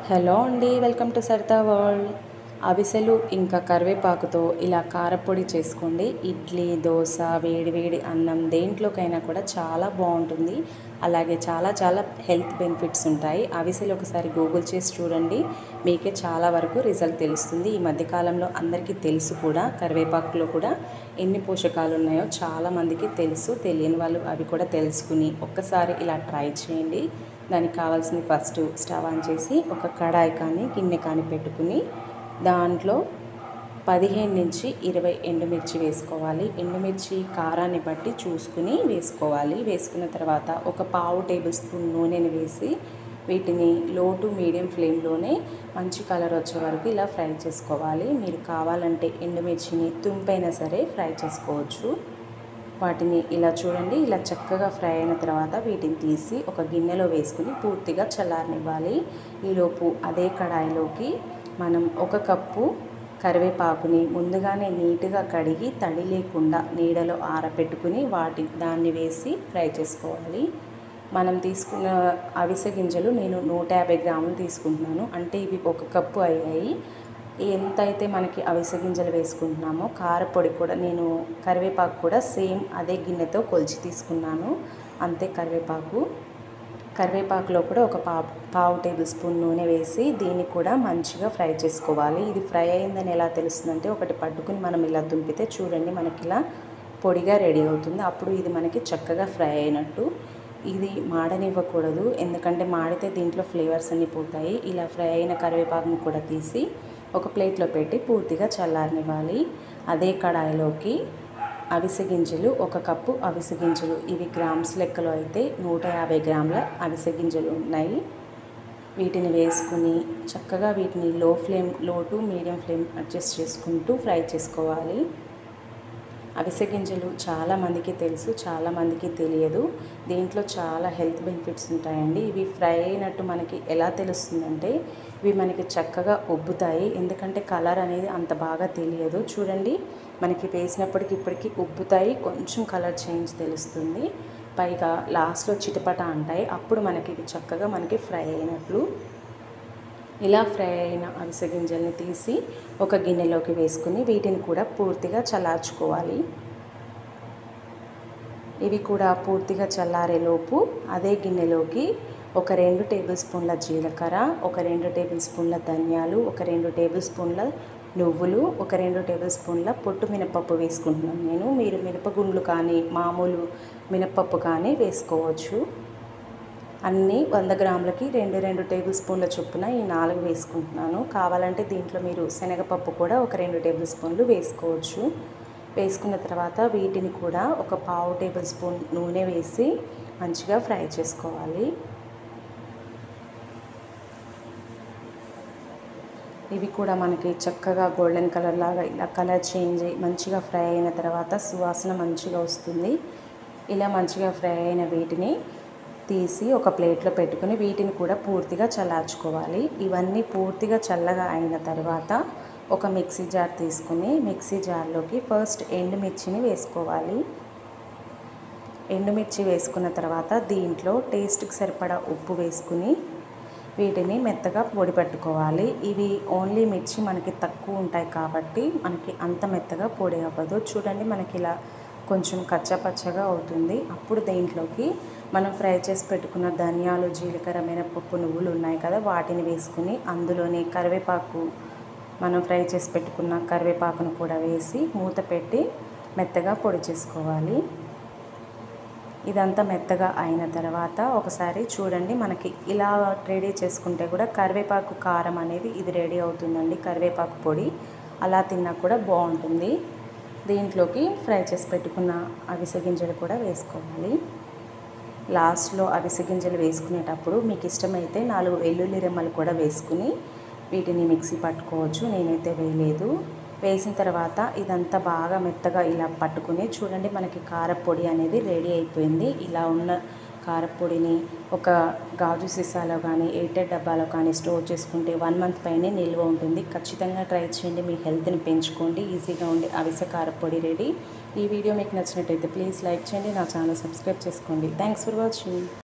hello అండి welcome to Saritha world అవిసెలు ఇంకా కరివేపాకుతో ఇలా కారపొడి చేసుకోండి ఇడ్లీ దోశ వేడి వేడి అన్నం దేంట్లోకైనా కూడా చాలా బాగుంటుంది అలాగే చాలా చాలా హెల్త్ బెనిఫిట్స్ ఉంటాయి అవిసెలు ఒకసారి గూగుల్ చేసి చూడండి మీకే చాలా వరకు రిజల్ట్ తెలుస్తుంది ఈ మధ్యకాలంలో అందరికీ తెలుసు కూడా కరివేపాకులో కూడా ఎన్ని పోషకాలు ఉన్నాయో చాలామందికి తెలుసు తెలియని వాళ్ళు అవి కూడా తెలుసుకుని ఒక్కసారి ఇలా ట్రై చేయండి దానికి కావాల్సింది ఫస్ట్ స్టవ్ ఆన్ చేసి ఒక కడాయి కానీ గిన్నె కానీ పెట్టుకుని దాంట్లో పదిహేను నుంచి ఇరవై ఎండుమిర్చి వేసుకోవాలి ఎండుమిర్చి కారాన్ని బట్టి చూసుకుని వేసుకోవాలి వేసుకున్న తర్వాత ఒక పావు టేబుల్ స్పూన్ నూనెని వేసి వీటిని లో టు మీడియం ఫ్లేమ్లోనే మంచి కలర్ వచ్చే వరకు ఇలా ఫ్రై చేసుకోవాలి మీరు కావాలంటే ఎండుమిర్చిని తుంపైనా సరే ఫ్రై చేసుకోవచ్చు వాటిని ఇలా చూడండి ఇలా చక్కగా ఫ్రై అయిన తర్వాత వీటిని తీసి ఒక గిన్నెలో వేసుకుని పూర్తిగా చల్లారనివ్వాలి ఈలోపు అదే కడాయిలోకి మనం ఒక కప్పు కరివేపాకుని ముందుగానే నీట్గా కడిగి తడి లేకుండా నీడలో ఆరబెట్టుకుని వాటి దాన్ని వేసి ఫ్రై చేసుకోవాలి మనం తీసుకున్న అవిసె గింజలు నేను నూట యాభై గ్రాములు తీసుకుంటున్నాను అంటే ఇవి ఒక కప్పు అయ్యాయి ఎంత అయితే మనకి అవిసె గింజలు వేసుకుంటున్నామో కారపొడి కూడా నేను కరివేపాకు కూడా సేమ్ అదే గిన్నెతో కొలిచి తీసుకున్నాను అంతే కరివేపాకు కరివేపాకులో కూడా ఒక పా పావు టేబుల్ స్పూన్ నూనె వేసి దీన్ని కూడా మంచిగా ఫ్రై చేసుకోవాలి ఇది ఫ్రై అయిందని ఎలా తెలుస్తుందంటే ఒకటి పట్టుకుని మనం ఇలా దుంపితే చూడండి మనకి ఇలా పొడిగా రెడీ అవుతుంది అప్పుడు ఇది మనకి చక్కగా ఫ్రై అయినట్టు ఇది మాడనివ్వకూడదు ఎందుకంటే మాడితే దీంట్లో ఫ్లేవర్స్ అన్నీ పోతాయి ఇలా ఫ్రై అయిన కరివేపాకుని కూడా తీసి ఒక ప్లేట్లో పెట్టి పూర్తిగా చల్లారనివ్వాలి అదే కడాయిలోకి అవిసె గింజలు ఒక కప్పు అవిసె గింజలు ఇవి గ్రామ్స్ లెక్కలో అయితే నూట యాభై గ్రాముల అవిసె గింజలు ఉన్నాయి వీటిని వేసుకుని చక్కగా వీటిని low flame low to medium flame adjust చేసుకుంటూ ఫ్రై చేసుకోవాలి అవిసె గింజలు చాలామందికి తెలుసు చాలామందికి తెలియదు దీంట్లో చాలా హెల్త్ బెనిఫిట్స్ ఉంటాయండి ఇవి ఫ్రై అయినట్టు మనకి ఎలా తెలుస్తుందంటే ఇవి మనకి చక్కగా ఉబ్బుతాయి ఎందుకంటే కలర్ అనేది అంత బాగా తెలియదు చూడండి మనకి వేసినప్పటికి ఇప్పటికి ఉబ్బుతాయి కొంచెం కలర్ చేంజ్ తెలుస్తుంది పైగా లాస్ట్లో చిటపట అంటాయి అప్పుడు మనకి ఇవి చక్కగా మనకి ఫ్రై అయినట్లు ఇలా ఫ్రై అయిన అవిసె గింజల్ని తీసి ఒక గిన్నెలోకి వేసుకుని వీటిని కూడా పూర్తిగా చల్లార్చుకోవాలి ఇవి కూడా పూర్తిగా చల్లారేలోపు అదే గిన్నెలోకి ఒక రెండు టేబుల్ స్పూన్ల జీలకర్ర ఒక రెండు టేబుల్ స్పూన్ల ధనియాలు ఒక రెండు టేబుల్ స్పూన్ల నువ్వులు ఒక రెండు టేబుల్ స్పూన్ల పొట్టు మినపప్పు వేసుకుంటున్నాను నేను మీరు మినపగుండ్లు కానీ మామూలు మినపప్పు కానీ వేసుకోవచ్చు అన్నీ వంద గ్రాములకి రెండు రెండు టేబుల్ స్పూన్ల చొప్పున ఈ నాలుగు వేసుకుంటున్నాను కావాలంటే దీంట్లో మీరు శనగపప్పు కూడా ఒక రెండు టేబుల్ స్పూన్లు వేసుకోవచ్చు వేసుకున్న తర్వాత వీటిని కూడా ఒక పావు టేబుల్ స్పూన్ నూనె వేసి మంచిగా ఫ్రై చేసుకోవాలి ఇవి కూడా మనకి చక్కగా గోల్డెన్ కలర్ లాగా ఇలా కలర్ చేంజ్ అయ్యి మంచిగా ఫ్రై అయిన తర్వాత సువాసన మంచిగా వస్తుంది ఇలా మంచిగా ఫ్రై అయిన వీటిని తీసి ఒక ప్లేట్లో పెట్టుకుని వీటిని కూడా పూర్తిగా చల్లార్చుకోవాలి ఇవన్నీ పూర్తిగా చల్లగా అయిన తర్వాత ఒక మిక్సీ జార్ తీసుకుని మిక్సీ జార్లోకి ఫస్ట్ ఎండుమిర్చిని వేసుకోవాలి ఎండుమిర్చి వేసుకున్న తర్వాత దీంట్లో టేస్ట్కి సరిపడా ఉప్పు వేసుకుని వీటిని మెత్తగా పొడి పెట్టుకోవాలి ఇవి ఓన్లీ మిర్చి మనకి తక్కువ ఉంటాయి కాబట్టి మనకి అంత మెత్తగా పొడి అవ్వదు చూడండి మనకి ఇలా కొంచెం కచ్చపచ్చగా అవుతుంది అప్పుడు దీంట్లోకి మనం ఫ్రై చేసి పెట్టుకున్న ధనియాలు జీలకర్ర మినపప్పు నువ్వులు ఉన్నాయి కదా వాటిని వేసుకుని అందులోని కరివేపాకు మనం ఫ్రై చేసి పెట్టుకున్న కరివేపాకును కూడా వేసి మూత పెట్టి మెత్తగా పొడి చేసుకోవాలి ఇదంతా మెత్తగా అయిన తర్వాత ఒకసారి చూడండి మనకి ఇలా రెడీ చేసుకుంటే కూడా కరివేపాకు కారం అనేది ఇది రెడీ అవుతుందండి కరివేపాకు పొడి అలా తిన్నా కూడా బాగుంటుంది దీంట్లోకి ఫ్రై చేసి పెట్టుకున్న అవిసె గింజలు కూడా వేసుకోవాలి లాస్ట్లో అవిసె గింజలు వేసుకునేటప్పుడు మీకు ఇష్టమైతే నాలుగు వెల్లుల్లి రెమ్మలు కూడా వేసుకుని వీటిని మిక్సీ పట్టుకోవచ్చు నేనైతే వేయలేదు వేసిన తర్వాత ఇదంతా బాగా మెత్తగా ఇలా పట్టుకుని చూడండి మనకి కారపొడి అనేది రెడీ అయిపోయింది ఇలా ఉన్న కారపొడిని ఒక గాజు సీసాలో కానీ ఎయిటెడ్ డబ్బాలో కానీ స్టోర్ చేసుకుంటే వన్ మంత్ పైనే నిల్వ ఉంటుంది ఖచ్చితంగా ట్రై చేయండి మీ హెల్త్ని పెంచుకోండి ఈజీగా ఉండే అవిసె కారపొడి రెడీ ఈ వీడియో మీకు నచ్చినట్టయితే ప్లీజ్ లైక్ చేయండి నా ఛానల్ సబ్స్క్రైబ్ చేసుకోండి థ్యాంక్స్ ఫర్ వాచింగ్